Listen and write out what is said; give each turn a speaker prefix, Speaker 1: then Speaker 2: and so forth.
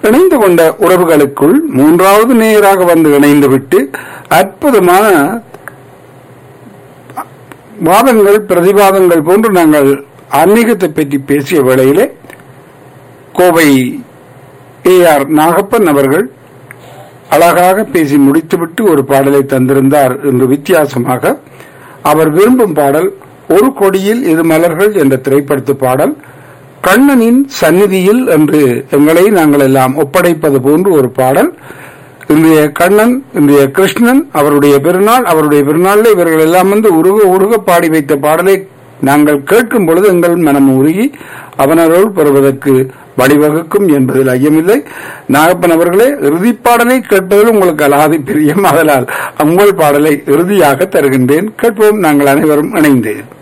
Speaker 1: இணைந்து கொண்ட உறவுகளுக்குள் மூன்றாவது நேயராக வந்து இணைந்துவிட்டு அற்புதமான வாதங்கள் பிரதிவாதங்கள் போன்று நாங்கள் ஆன்மீகத்தை பற்றி பேசிய வேளையிலே கோவை ஏ ஆர் நாகப்பன் அவர்கள் அழகாக பேசி முடித்துவிட்டு ஒரு பாடலை தந்திருந்தார் என்று வித்தியாசமாக அவர் விரும்பும் பாடல் ஒரு கொடியில் இரு மலர்கள் என்ற திரைப்படத்து பாடல் கண்ணனின் சந்நிதியில் என்று எங்களை நாங்கள் எல்லாம் ஒப்படைப்பது போன்று ஒரு பாடல் இன்றைய கண்ணன் இன்றைய கிருஷ்ணன் அவருடைய பெருநாள் அவருடைய பெருநாளில் இவர்கள் எல்லாம் வந்து உருக உருக பாடி வைத்த பாடலை நாங்கள் கேட்கும் பொழுது எங்கள் மனம் உருகி அவனருள் பெறுவதற்கு வழிவகுக்கும் என்பதில் ஐயமில்லை நாகப்பன் அவர்களே இறுதிப் பாடலை கேட்பதில் உங்களுக்கு அலாதி பிரியம் அதனால் உங்கள் பாடலை இறுதியாக தருகின்றேன் கேட்போம் நாங்கள் அனைவரும் இணைந்து